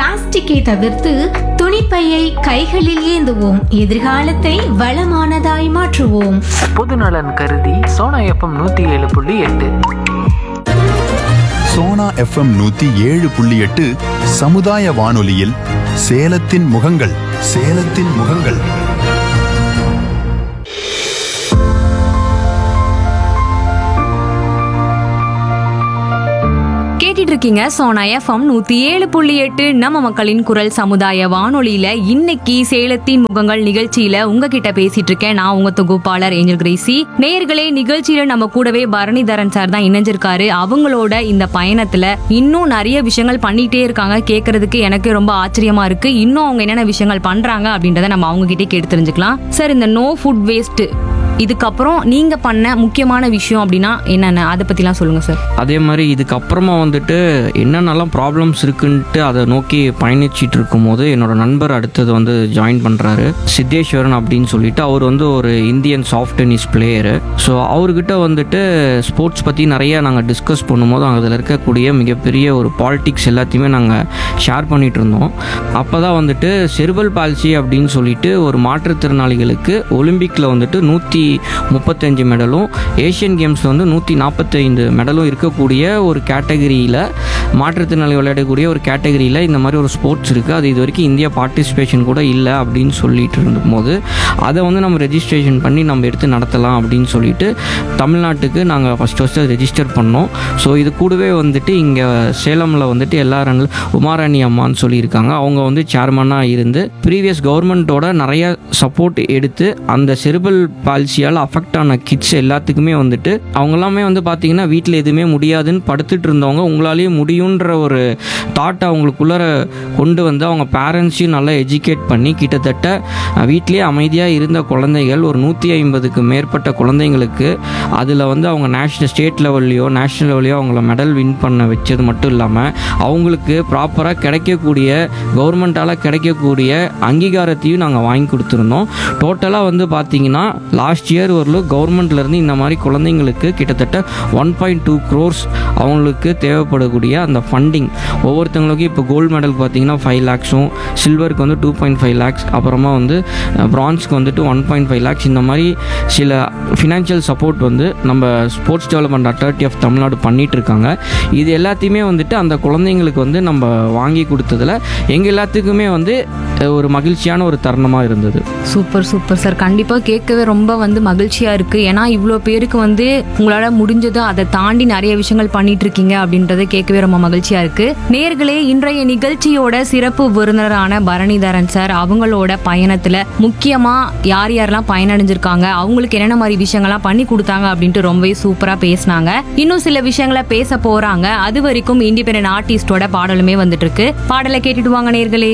பிளாஸ்டிக்கை தவிர்த்து துணிப்பையை கைகளில் ஏந்துவோம் எதிர்காலத்தை வளமானதாய் மாற்றுவோம் பொதுநலன் கருதி சோனா எஃப்எம் நூற்றி ஏழு புள்ளி எட்டு சோனா எஃப்எம் நூத்தி ஏழு புள்ளி எட்டு சமுதாய வானொலியில் சேலத்தின் முகங்கள் சேலத்தின் முகங்கள் கேட்டுட்டு இருக்கீங்க சோனா எஃப்எம் நூத்தி ஏழு புள்ளி எட்டு நம்ம மக்களின் குரல் சமுதாய வானொலியில இன்னைக்கு சேலத்தின் முகங்கள் நிகழ்ச்சியில உங்ககிட்ட பேசிட்டு இருக்கேன் நான் உங்க தொகுப்பாளர் ஏஞ்சல் கிரேசி நேயர்களே நிகழ்ச்சியில நம்ம கூடவே பரணிதரன் சார் தான் இணைஞ்சிருக்காரு அவங்களோட இந்த பயணத்துல இன்னும் நிறைய விஷயங்கள் பண்ணிட்டே இருக்காங்க கேட்கறதுக்கு எனக்கு ரொம்ப ஆச்சரியமா இருக்கு இன்னும் அவங்க என்னென்ன விஷயங்கள் பண்றாங்க அப்படின்றத நம்ம அவங்க கிட்டே கேட்டு தெரிஞ்சுக்கலாம் சார் இந்த நோ ஃபுட் வேஸ்ட் இதுக்கப்புறம் நீங்க பண்ண முக்கியமான விஷயம் அப்படின்னா என்னென்ன அதை பத்திலாம் சொல்லுங்க சார் அதே மாதிரி இதுக்கப்புறமா வந்துட்டு என்னென்னலாம் ப்ராப்ளம்ஸ் இருக்குன்ட்டு அதை நோக்கி பயணிச்சிட்டு இருக்கும்போது என்னோட நண்பர் அடுத்தது வந்து ஜாயின் பண்ணுறாரு சித்தேஸ்வரன் அப்படின்னு சொல்லிட்டு அவர் வந்து ஒரு Indian soft tennis player so அவர்கிட்ட வந்துட்டு ஸ்போர்ட்ஸ் பற்றி நிறைய நாங்கள் டிஸ்கஸ் பண்ணும்போது அதில் இருக்கக்கூடிய மிகப்பெரிய ஒரு பாலிடிக்ஸ் எல்லாத்தையுமே நாங்கள் ஷேர் பண்ணிட்டு இருந்தோம் அப்போ தான் வந்துட்டு செர்பல் பால்சி அப்படின்னு சொல்லிட்டு ஒரு மாற்றுத்திறனாளிகளுக்கு ஒலிம்பிக்கில் வந்துட்டு நூற்றி முப்பத்தஞ்சு மெடலும் ஏஷியன் கேம்ஸில் வந்து நூற்றி நாற்பத்தைந்து மெடலும் இருக்கக்கூடிய ஒரு கேட்டகரியில் மாற்றுத்திறனாளி விளையாடக்கூடிய ஒரு கேட்டகரியில் இந்த மாதிரி ஒரு ஸ்போர்ட்ஸ் இருக்குது அது இது வரைக்கும் இந்தியா பார்ட்டிசிபேஷன் கூட இல்லை அப்படின்னு சொல்லிட்டு இருந்தபோது அதை வந்து நம்ம ரெஜிஸ்ட்ரேஷன் பண்ணி நம்ம எடுத்து நடத்தலாம் அப்படின்னு சொல்லிட்டு தமிழ்நாட்டுக்கு நாங்கள் ஃபஸ்ட் ஃபஸ்ட்டு ரெஜிஸ்டர் பண்ணோம் ஸோ இது கூடவே வந்துட்டு இங்கே சேலமில் வந்துட்டு எல்லாரும் உமாராணி அம்மான்னு சொல்லியிருக்காங்க அவங்க வந்து சேர்மனாக இருந்து ப்ரீவியஸ் கவர்மெண்ட்டோட நிறைய சப்போர்ட் எடுத்து அந்த செரிபல் பால்சியால் அஃபெக்ட் ஆன கிட்ஸ் எல்லாத்துக்குமே வந்துட்டு அவங்க எல்லாமே வந்து பார்த்தீங்கன்னா வீட்டில் எதுவுமே முடியாதுன்னு படுத்துட்டு இருந்தவங்க உங்களாலேயே முடியுன்ற ஒரு தாட் அவங்களுக்குள்ளார கொண்டு வந்து அவங்க பேரண்ட்ஸையும் நல்லா எஜுகேட் பண்ணி கிட்டத்தட்ட அஹ், வீட்டிலேயே அமைதியாக இருந்த குழந்தைகள் ஒரு நூற்றி ஐம்பதுக்கு மேற்பட்ட குழந்தைங்களுக்கு அதில் வந்து அவங்க நேஷ்னல் ஸ்டேட் லெவல்லையோ நேஷ்னல் லெவல்லையோ அவங்கள மெடல் வின் பண்ண வச்சது மட்டும் இல்லாமல் அவங்களுக்கு ப்ராப்பராக கிடைக்கக்கூடிய கவர்மெண்ட்டால் கிடைக்கக்கூடிய அங்கீகாரத்தையும் நாங்கள் வாங்கி கொடுத்துருந்தோம் டோட்டலாக வந்து பார்த்தீங்கன்னா லாஸ்ட் இயர் வரலும் கவர்மெண்ட்லேருந்து இந்த மாதிரி குழந்தைங்களுக்கு கிட்டத்தட்ட ஒன் பாயிண்ட் டூ க்ரோர்ஸ் அவங்களுக்கு தேவைப்படக்கூடிய அந்த ஃபண்டிங் ஒவ்வொருத்தவங்களுக்கும் இப்போ கோல்டு மெடல் பார்த்தீங்கன்னா ஃபைவ் லேக்ஸும் சில்வருக்கு வந்து டூ பாயிண்ட் ஃபைவ் லேக்ஸ் அப்புறமா வந்து பிரான்ஸ்க்கு வந்துட்டு ஒன் பாயிண்ட் ஃபைவ் லேக்ஸ் இந்த மாதிரி சில ஃபினான்ஷியல் சப்போர்ட் வந்து நம்ம sports development authority of Tamil Nadu பண்ணிட்டு இருக்காங்க இது எல்லாத்தையுமே வந்துட்டு அந்த குழந்தைங்களுக்கு வந்து நம்ம வாங்கி கொடுத்ததுல எங்கள் எல்லாத்துக்குமே வந்து அஹ், ஒரு மகிழ்ச்சியான ஒரு தருணமாக இருந்தது சூப்பர் சூப்பர் சார் கண்டிப்பா கேட்கவே ரொம்ப வந்து மகிழ்ச்சியா இருக்கு ஏன்னா இவ்வளோ பேருக்கு வந்து உங்களால முடிஞ்சது அதை தாண்டி நிறைய விஷயங்கள் பண்ணிட்டு இருக்கீங்க அப்படின்றத கேட்கவே ரொம்ப மகிழ்ச்சியா இருக்கு நேர்களே இன்றைய நிகழ்ச்சியோட சிறப்பு விருந்தினரான பரணிதரன் சார் அவங்களோட பயணத்துல முக்கியமா யார் யாரெல்லாம் பயனடைஞ்சிருக்காங்க அவங்களுக்கு என்னென்ன மாதிரி விஷயங்கள்லாம் பண்ணி கொடுத்தாங்க அப்படின்ட்டு ரொம்பவே சூப்பரா பேசினாங்க இன்னும் சில விஷயங்களை பேச போறாங்க அது வரைக்கும் இண்டிபெண்டன்ட் ஆர்டிஸ்டோட பாடலுமே வந்துட்டு இருக்கு பாடலை கேட்டுட்டு வாங்க நேர்களே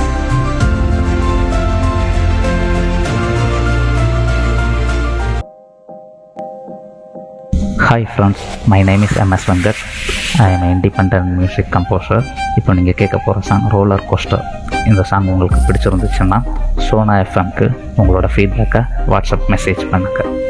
hi friends my name is M S Venkat I am independent music composer இப்போ நீங்கள் கேட்க போகிற சாங் ரோலர் கோஸ்டர் இந்த சாங் உங்களுக்கு பிடிச்சிருந்துச்சுன்னா சோனா எஃப்எம்க்கு உங்களோட ஃபீட்பேக்கை வாட்ஸ்அப் மெசேஜ் பண்ணுங்கள்